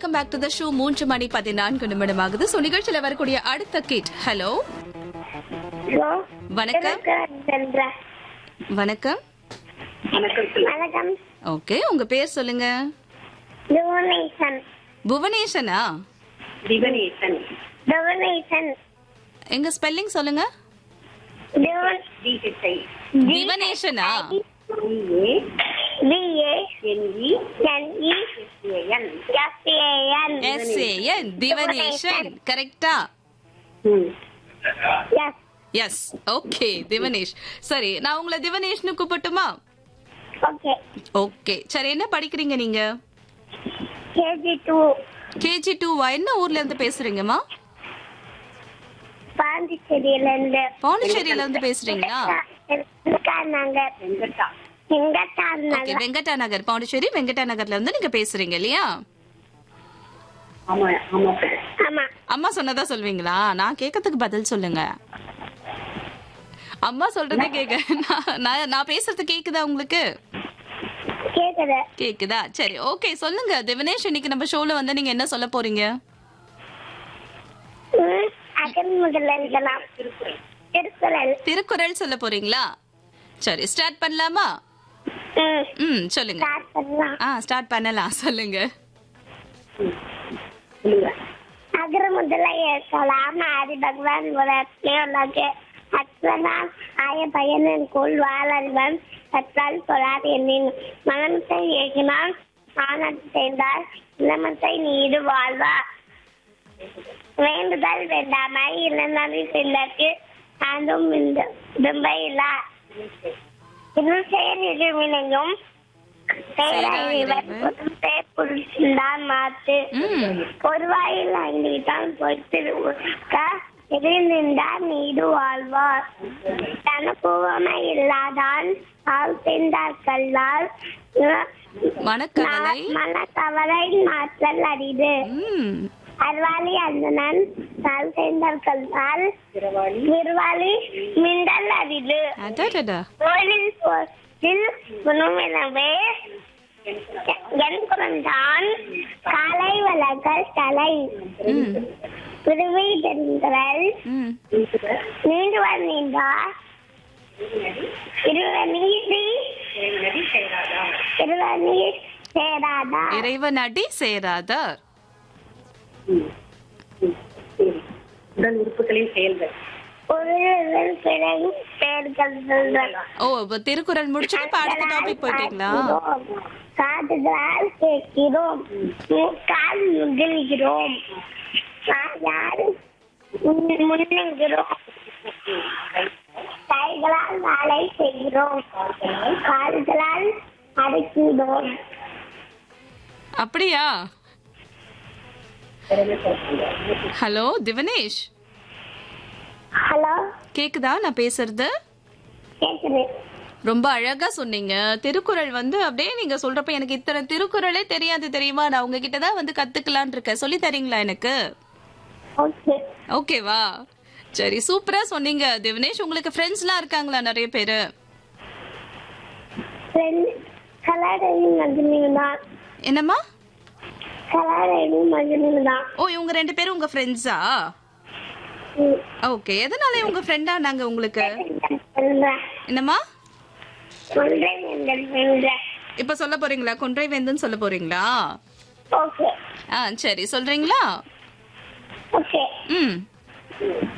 Welcome back to the show மூன்று மணி பதினான்கு நிமிடம் ஆகுது ஸோ நிகழ்ச்சியில வரக்கூடிய அடுத்த கிட் ஹலோ ஹலோ வணக்கம் சந்திரா வணக்கம் வணக்கம் ஓகே உங்க பேர் சொல்லுங்க புவனேசன் புவனேஷனா திவனேசன் புவனேசன் எங்க ஸ்பெல்லிங் சொல்லுங்க புவன் டிஹெச்ஐ திவனேஷனா D A P A N E N E A N S A N S A N Dhivaneshan கரெக்டா ம் எஸ் எஸ் ஓகே திவனேஷ் சரி நான் உங்களை திவனேஷ்னு கூப்பிட்டுமா ஓகே ஓகே சரி என்ன படிக்கிறீங்க நீங்க கேஜி டூ கேஜி டூவா என்ன ஊர்ல இருந்து பேசுறீங்கம்மா பாண்டிச்சேரியில இருந்து பாண்டிச்சேரியில இருந்து பேசுறீங்களா நகர் வெங்கட்டா எங்கத்தா ஓகே நகர் வெங்கடா நகர் பாண்டிச்சேரி வெங்கடா நகர்ல இருந்து நீங்க பேசுறீங்க இல்லையா ஆமா ஆமா ஆமா அம்மா சொன்னதா சொல்வீங்களா நான் கேட்கறதுக்கு பதில் சொல்லுங்க அம்மா சொல்றதே கேக்க நான்- நான் நான் பேசுறது கேக்குதா உங்களுக்கு கேக்குது கேக்குதா சரி ஓகே சொல்லுங்க திவனேஷ் இன்னைக்கு நம்ம ஷோல வந்து நீங்க என்ன சொல்ல போறீங்க ம், அகல் முதல்ல எழுதலாம் திருக்குறள் திருக்குறள் சொல்ல போறீங்களா சரி ஸ்டார்ட் பண்ணலாமா ம் ம் சொல்லுங்க ஸ்டார்ட் பண்ணலாம் ஆ ஸ்டார்ட் பண்ணலாம் சொல்லுங்க சொல்லுங்க அகர முதல ஏற்கலாம் ஆதி பகவான் உலகே உலகு அத்வனாம் ஆய பயனின் கோள் வாழல்வன் கற்றால் சொல்லார் என்னின் மனமத்தை ஏகினான் ஆனது செய்தால் இளமத்தை நீடு வாழ்வா வேண்டுதல் வேண்டாமை இளநடி சிலருக்கு ஆண்டும் விரும்ப இல்லா இன்னும் செயல் வினையும் புருஷன்தான் மாத்து ம் பொதுவாயில் அங்கிட்டான் பொறுத்திருக்க எதிர்ந்தார் நீடு வாழ்வார் தனக்குவமை இல்லாதான் ஆள் சென்றார் கல்லால் மனக்கவலை மனக்கவலை மாற்றல் அரிது ம் அர்வாளி அந்தனன் நாள் சென்றார் கல்லால் திரவாளி விருவாளி மிண்டல் அரிது அடடடா கோயிலில் போதில் குணமெனவே என் குறந்தான் காலை வளர்கள் தலை ம் பிரிவை தென்றல் ம் நீண்டுவர் நீண்டார் இருவநீதி நதி செய்யாதா இருவநீர் சேராதா இறைவன் அடி சேராதார் ம் ம் சரி உடல் உறுப்புகளின் செயல்கள் உயிரில் பிறகு பெயர்கள் சொல்றல். ஓ இப்ப திருக்குறள் முடிச்சுட்டு இப்ப அடுத்த டாபிக் போயிட்டீங்களா காதுகளால் கேட்கிறோம் மூக்கால் முகிழ்கிறோம் யாரு முன்னுகிறோம் கைகளால் வேலை செய்கிறோம் கால்களால் அடைக்கிறோம் அப்படியா ஹலோ திவனேஷ் ஹலோ கேக்குதா நான் பேசுறது கேக்குது ரொம்ப அழகா சொன்னீங்க திருக்குறள் வந்து அப்படியே நீங்க சொல்றப்ப எனக்கு இத்தனை திருக்குறளே தெரியாது தெரியுமா நான் உங்ககிட்ட தான் வந்து கத்துக்கலான் இருக்கேன் சொல்லி தரீங்களா எனக்கு ஓகே ஓகேவா சரி சூப்பரா சொன்னீங்க திவனேஷ் உங்களுக்கு ஃப்ரெண்ட்ஸ்லாம் இருக்காங்களா நிறைய பேரு கலாடவி மகிழ்ந்து தான் என்னம்மா கலாடவி மகிழ்ந்து தான் ஓ இவங்க ரெண்டு பேரும் உங்க ஃப்ரெண்ட்ஸா ஓகே எதனால உங்க ஃப்ரெண்டா நாங்க உங்களுக்கு என்னம்மா சொல்றேன் எங்கள் வென்ற இப்ப சொல்ல போறீங்களா கொன்றை வேந்தன் சொல்ல போறீங்களா ஓகே ஆ சரி சொல்றீங்களா ஓகே ம்